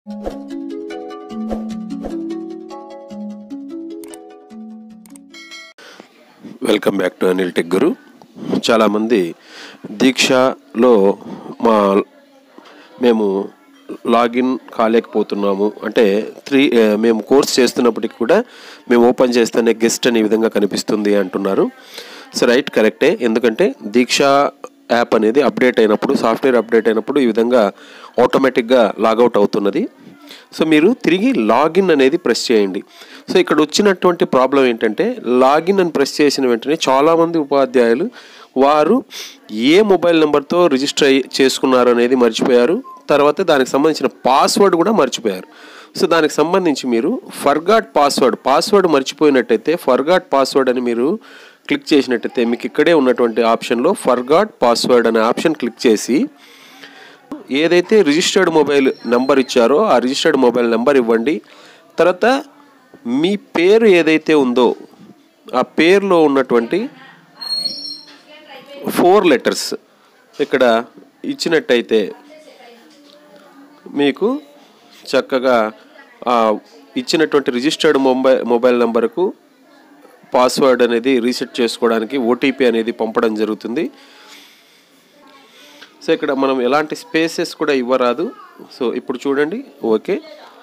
welcome back to Anil tech guru చాలామంది దీక్షలో మా మేము లాగిన్ కాలేకపోతున్నాము అంటే త్రీ ఆ, మేము కోర్స్ చేస్తున్నప్పటికి కూడా మేము ఓపెన్ చేస్తేనే గెస్ట్ అనే విధంగా కనిపిస్తుంది అంటున్నారు సో రైట్ కరెక్టే ఎందుకంటే దీక్ష యాప్ అనేది అప్డేట్ అయినప్పుడు సాఫ్ట్వేర్ అప్డేట్ అయినప్పుడు ఈ విధంగా ఆటోమేటిక్గా లాగౌట్ అవుతున్నది సో మీరు తిరిగి లాగిన్ అనేది ప్రెస్ చేయండి సో ఇక్కడ వచ్చినటువంటి ప్రాబ్లం ఏంటంటే లాగిన్ అని ప్రెస్ చేసిన వెంటనే చాలామంది ఉపాధ్యాయులు వారు ఏ మొబైల్ నెంబర్తో రిజిస్టర్ అయ్యి చేసుకున్నారు అనేది మర్చిపోయారు తర్వాత దానికి సంబంధించిన పాస్వర్డ్ కూడా మర్చిపోయారు సో దానికి సంబంధించి మీరు ఫర్గాట్ పాస్వర్డ్ పాస్వర్డ్ మర్చిపోయినట్టయితే ఫర్గాట్ పాస్వర్డ్ అని మీరు క్లిక్ చేసినట్టయితే మీకు ఇక్కడే ఉన్నటువంటి ఆప్షన్లో ఫర్గాట్ పాస్వర్డ్ అనే ఆప్షన్ క్లిక్ చేసి ఏదైతే రిజిస్టర్డ్ మొబైల్ నెంబర్ ఇచ్చారో ఆ రిజిస్టర్డ్ మొబైల్ నెంబర్ ఇవ్వండి తర్వాత మీ పేరు ఏదైతే ఉందో ఆ పేరులో ఉన్నటువంటి ఫోర్ లెటర్స్ ఇక్కడ ఇచ్చినట్టయితే మీకు చక్కగా ఆ ఇచ్చినటువంటి రిజిస్టర్డ్ మొబైల్ మొబైల్ నెంబర్కు పాస్వర్డ్ అనేది రీసెట్ చేసుకోవడానికి ఓటీపీ అనేది పంపడం జరుగుతుంది సో ఇక్కడ మనం ఎలాంటి స్పేసెస్ కూడా ఇవ్వరాదు సో ఇప్పుడు చూడండి ఓకే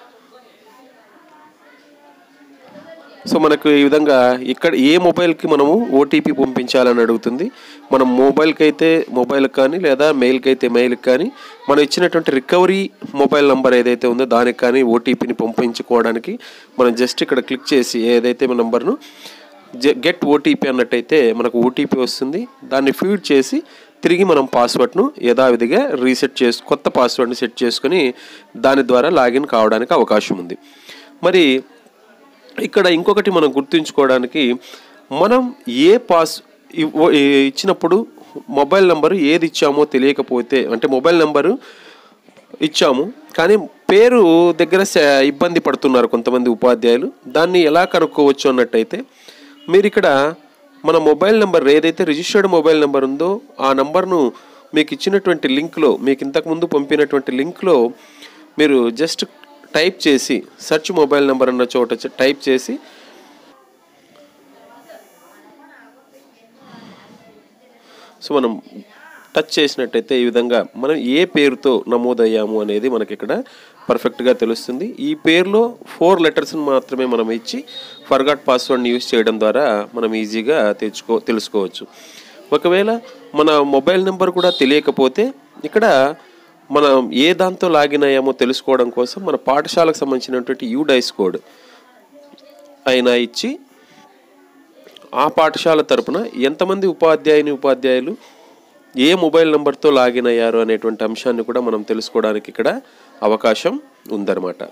సో మనకు ఈ విధంగా ఇక్కడ ఏ మొబైల్కి మనము ఓటీపీ పంపించాలని అడుగుతుంది మనం మొబైల్కి అయితే మొబైల్కి కానీ లేదా మెయిల్కి అయితే మెయిల్కి కానీ మనం ఇచ్చినటువంటి రికవరీ మొబైల్ నెంబర్ ఏదైతే ఉందో దానికి కానీ ఓటీపీని పంపించుకోవడానికి మనం జస్ట్ ఇక్కడ క్లిక్ చేసి ఏదైతే మన నెంబర్ను గెట్ ఓటీపీ అన్నట్టయితే మనకు ఓటీపీ వస్తుంది దాన్ని ఫీడ్ చేసి తిరిగి మనం పాస్వర్డ్ను యథావిధిగా రీసెట్ చేసు కొత్త పాస్వర్డ్ని సెట్ చేసుకొని దాని ద్వారా లాగిన్ కావడానికి అవకాశం ఉంది మరి ఇక్కడ ఇంకొకటి మనం గుర్తుంచుకోవడానికి మనం ఏ పాస్ ఇవ్వ- ఇచ్చినప్పుడు మొబైల్ నెంబరు ఏది ఇచ్చామో తెలియకపోతే అంటే మొబైల్ నెంబరు ఇచ్చాము కానీ పేరు దగ్గర స- ఇబ్బంది పడుతున్నారు కొంతమంది ఉపాధ్యాయులు దాన్ని ఎలా కనుక్కోవచ్చు అన్నట్టయితే మీరు ఇక్కడ మన మొబైల్ నెంబర్ ఏదైతే రిజిస్టర్డ్ మొబైల్ నెంబర్ ఉందో ఆ నెంబర్ను మీకు ఇచ్చినటువంటి లింక్లో మీకు ఇంతకుముందు పంపినటువంటి లింక్లో మీరు జస్ట్ టైప్ చేసి సెర్చ్ మొబైల్ నెంబర్ అన్న చోట చ- టైప్ చేసి సో మనం టచ్ చేసినట్టయితే ఈ విధంగా మనం ఏ పేరుతో నమోదయ్యాము అనేది మనకి ఇక్కడ పర్ఫెక్ట్గా తెలుస్తుంది ఈ పేరులో ఫోర్ లెటర్స్ని మాత్రమే మనం ఇచ్చి ఫర్గాట్ పాస్వర్డ్ని యూజ్ చేయడం ద్వారా మనం ఈజీగా తెచ్చుకో తెలుసుకోవచ్చు ఒకవేళ మన మొబైల్ నెంబర్ కూడా తెలియకపోతే ఇక్కడ మనం ఏ దాంతో లాగిన్ అయ్యామో తెలుసుకోవడం కోసం మన పాఠశాలకు సంబంధించినటువంటి యూడైస్ కోడ్ అయినా ఇచ్చి ఆ పాఠశాల తరపున ఎంతమంది ఉపాధ్యాయుని ఉపాధ్యాయులు ఏ మొబైల్ నెంబర్తో లాగిన్ అయ్యారు అనేటువంటి అంశాన్ని కూడా మనం తెలుసుకోవడానికి ఇక్కడ అవకాశం ఉందన్నమాట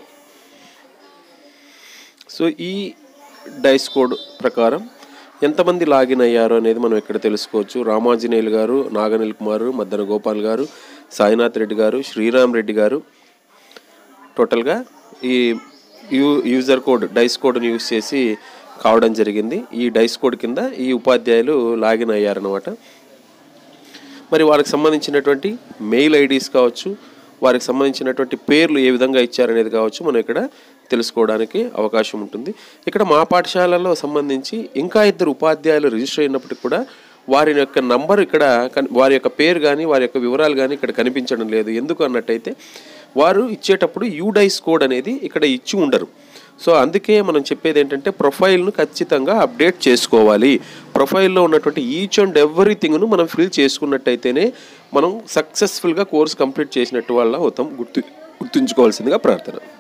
సో ఈ డైస్ కోడ్ ప్రకారం ఎంతమంది లాగిన్ అయ్యారు అనేది మనం ఇక్కడ తెలుసుకోవచ్చు రామాంజనేయులు గారు నాగనిల్ కుమార్ మద్దన గోపాల్ గారు సాయినాథ్ రెడ్డి గారు శ్రీరామ్ రెడ్డి గారు టోటల్గా ఈ యూ యూజర్ కోడ్ డైస్ కోడ్ని యూజ్ చేసి కావడం జరిగింది ఈ డైస్ కోడ్ కింద ఈ ఉపాధ్యాయులు లాగిన్ అయ్యారనమాట మరి వారికి సంబంధించినటువంటి మెయిల్ ఐడీస్ కావచ్చు వారికి సంబంధించినటువంటి పేర్లు ఏ విధంగా ఇచ్చారనేది కావచ్చు మనం ఇక్కడ తెలుసుకోవడానికి అవకాశం ఉంటుంది ఇక్కడ మా పాఠశాలలో సంబంధించి ఇంకా ఇద్దరు ఉపాధ్యాయులు రిజిస్టర్ అయినప్పటికీ కూడా వారి యొక్క నంబర్ ఇక్కడ కన్- వారి యొక్క పేరు కానీ వారి యొక్క వివరాలు కానీ ఇక్కడ కనిపించడం లేదు ఎందుకు అన్నట్టయితే వారు ఇచ్చేటప్పుడు యూడైస్ కోడ్ అనేది ఇక్కడ ఇచ్చి ఉండరు సో అందుకే మనం చెప్పేది ఏంటంటే ప్రొఫైల్ను ఖచ్చితంగా అప్డేట్ చేసుకోవాలి ప్రొఫైల్లో ఉన్నటువంటి ఈచ్ అండ్ ఎవ్రీథింగ్ను మనం ఫిల్ చేసుకున్నట్టయితేనే మనం సక్సెస్ఫుల్గా కోర్స్ కంప్లీట్ చేసినట్టు వల్ల అవుతాం గుర్తు గుర్తుంచుకోవాల్సిందిగా ప్రార్థన